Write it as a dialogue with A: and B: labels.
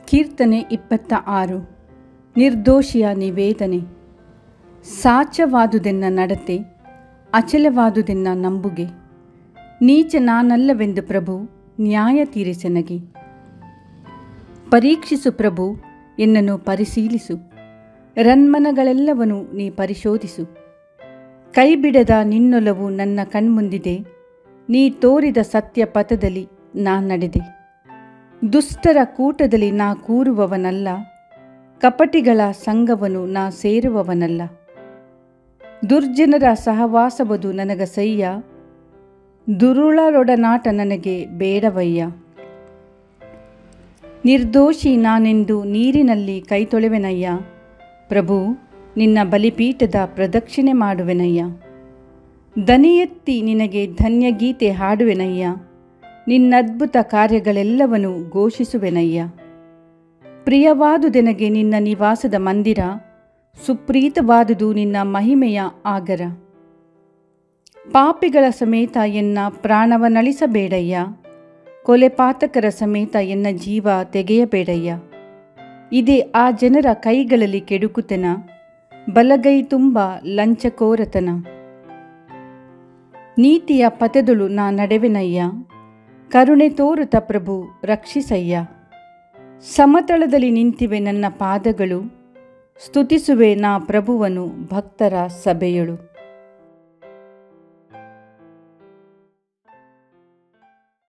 A: ಕೀರ್ತನೆ ಇಪ್ಪತ್ತ ಆರು ನಿರ್ದೋಷಿಯ ನಿವೇದನೆ ಸಾಚವಾದುದೆನ್ನ ನಡತೆ ಅಚಲವಾದುದೆನ್ನ ನಂಬುಗೆ ನೀಚ ನಾನಲ್ಲವೆಂದು ಪ್ರಭು ನ್ಯಾಯ ತೀರಿಸೆನಗೆ ಪರೀಕ್ಷಿಸು ಪ್ರಭು ಎನ್ನನ್ನು ಪರಿಶೀಲಿಸು ರನ್ಮನಗಳೆಲ್ಲವನು ನೀ ಪರಿಶೋಧಿಸು ಕೈಬಿಡದ ನಿನ್ನೊಲವು ನನ್ನ ಕಣ್ಮುಂದಿದೆ ನೀ ತೋರಿದ ಸತ್ಯ ಪಥದಲ್ಲಿ ನಾ ನಡೆದೆ ದುಷ್ಟರ ಕೂಟದಲ್ಲಿ ನಾ ಕೂರುವವನಲ್ಲ ಕಪಟಿಗಳ ಸಂಘವನು ನಾ ಸೇರುವವನಲ್ಲ ದುರ್ಜನರ ಸಹವಾಸವದು ನನಗ ಸಯ್ಯ ದುರುಳರೊಡನಾಟ ನನಗೆ ಬೇಡವಯ್ಯ ನಿರ್ದೋಷಿ ನಾನೆಂದು ನೀರಿನಲ್ಲಿ ಕೈ ತೊಳೆವೆನಯ್ಯ ಪ್ರಭು ನಿನ್ನ ಬಲಿಪೀಠದ ಪ್ರದಕ್ಷಿಣೆ ಮಾಡುವೆನಯ್ಯ ದನಿ ಎತ್ತಿ ನಿನಗೆ ಧನ್ಯಗೀತೆ ಹಾಡುವೆನಯ್ಯ ನಿನ್ನದ್ಭುತ ಕಾರ್ಯಗಳೆಲ್ಲವನು ಘೋಷಿಸುವೆನಯ್ಯ ಪ್ರಿಯವಾದುದೆನಗೆ ನಿನ್ನ ನಿವಾಸದ ಮಂದಿರ ಸುಪ್ರೀತವಾದುದು ನಿನ್ನ ಮಹಿಮೆಯ ಆಗರ ಪಾಪಿಗಳ ಸಮೇತ ಎನ್ನ ಪ್ರಾಣವನಳಿಸಬೇಡಯ್ಯ ಕೊಲೆಪಾತಕರ ಸಮೇತ ಎನ್ನ ಜೀವ ತೆಗೆಯಬೇಡಯ್ಯ ಇದೇ ಆ ಜನರ ಕೈಗಳಲ್ಲಿ ಕೆಡುಕುತನ ಬಲಗೈ ತುಂಬ ಲಂಚಕೋರತನ ನೀತಿಯ ಪಥದಳು ನಾ ನಡೆವೆನಯ್ಯ ಕರುಣೆ ತೋರುತ ಪ್ರಭು ರಕ್ಷಿಸಯ್ಯ ಸಮತಳದಲ್ಲಿ ನಿಂತಿವೆ ನನ್ನ ಪಾದಗಳು ಸ್ತುತಿಸುವೆ ನಾ ಪ್ರಭುವನು ಭಕ್ತರ ಸಭೆಯಳು